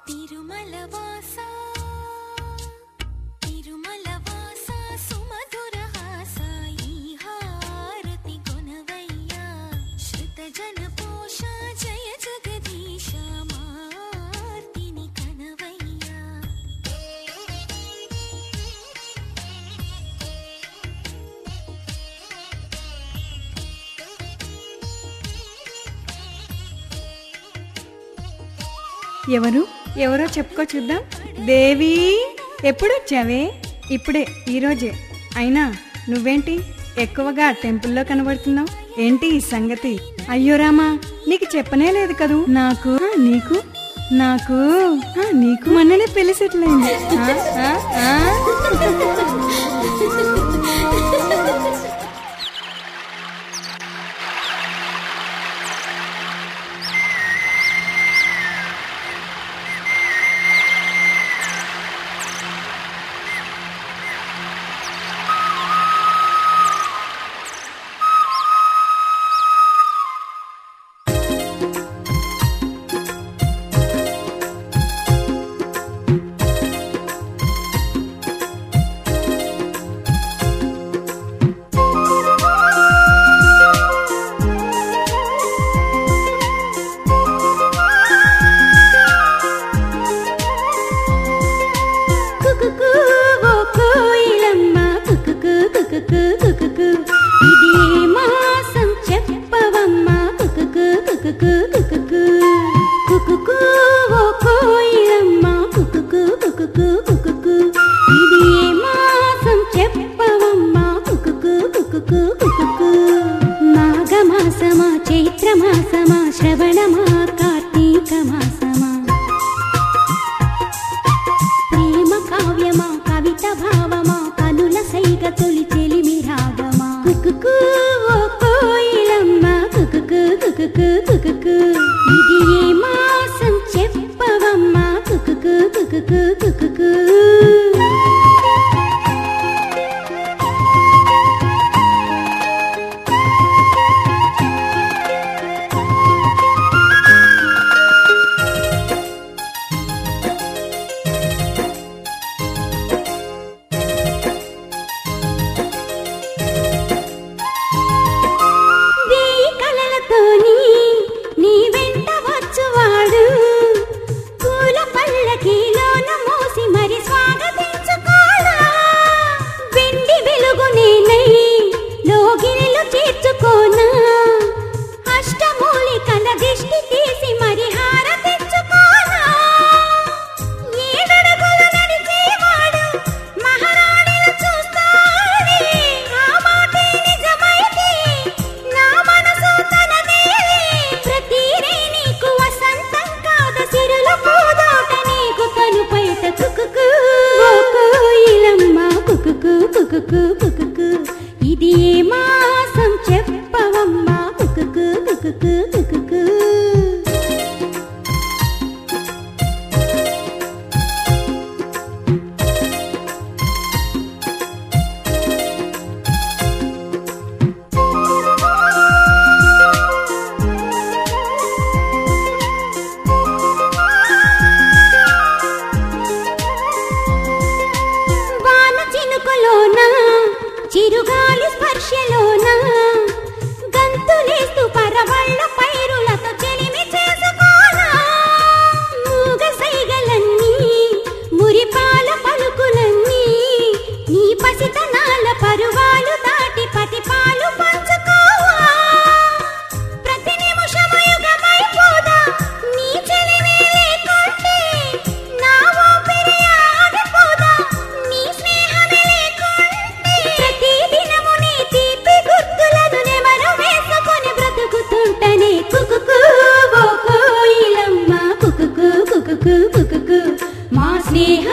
తిరుమల వాస తిరుమల వాస సుమధుర హాస ఈ హారతి కొనవయ్యా శృత జన పోష జయ జగదీశ మార్తిని కనవయ్యా ఎవరు ఎవరో చెప్పుకో చూద్దాం దేవి ఎప్పుడు వచ్చావే ఇప్పుడే ఈరోజే అయినా నువ్వేంటి ఎక్కువగా టెంపుల్లో కనబడుతున్నావు ఏంటి ఈ సంగతి అయ్యో రామా నీకు చెప్పనే లేదు కదూ నాకు ఆ, నీకు నాకు ఆ, నీకు మొన్ననే పెళ్లి సెటిల్ అయింది ఆ, ఆ, ఆ. కుకుకు ఓ కోయిలమ్మ కుకుకు కుకుకు కుకుకు ఇది ఏ మాసం చెప్పవమ్మ కుకుకు కుకుకు కుకుకు కుకుకు ఓ కోయిలమ్మ కుకుకు కుకుకు కుకుకు ఇది ఏ మాసం చెప్పవమ్మ కుకుకు కుకుకు కుకుకు మాఘమాసమా చైత్రమాసమా శ్రవణమా కార్తీక మాసమా ప్రేమ కావ్యమా కవిత భావమా కనుల సైగ తొలి చెలిమి రాగమా కుకుకు ఓ కోయిలమ్మ కుకుకు కుకుకు కుకుకు ఇది ఏ మాసం చెప్పవమ్మా కుకుకు కుకుకు కుకుకు వేయి కలలతోని నీ వెంట వచ్చువాడు పూల పల్లకిలోన మోసి మరి స్వాగతించుకోడా వెండి వెలుగు నేనై లోగిరిలో చేర్చుకోనా అష్టమూలికల దిష్టి తీసి మరి హారతించుకోనా ఏడడుగులు నడిచేవాడు మహారాణిని చూస్తాడే ఆ మాటే నిజమైతే నా మనసు తనదేలే ప్రతిరే నీకు వసంతం కాద సిరుల పూదోట నీకు తను పైట కుకుకు ఓ కోయిలమ్మ కుకుకు కుకుకు కుకుకు ఇది ఏ మాసం చెప్పవమ్మా కుకుకు కుకుకు కుకుకు వాన చినుకులోన చిరుగాలి స్పర్శలోన గంతులేస్తూ పరవళ్ళ పైరులతో చెలిమి చేసుకోనా మూగ సైగలన్నీ మురిపాల పలుకులన్నీ నీ పసితనాల పరువాలు దాటి పతి పాలు పంచుకోవా ప్రతి నిమిషమయుగమైపోదా నీ చెలిమే లేకుంటే నా ఊపిరి ఆగిపోదా నీ స్నేహమే లేకుంటే ప్రతి దినము నీ తీపి గుర్తులను నెమరు వేసుకొని బ్రతుకుతుంటనే కుకుకు ఓ కోయిలమ్మ కుకుకు కుకుకు కుకుకు మా స్నేహ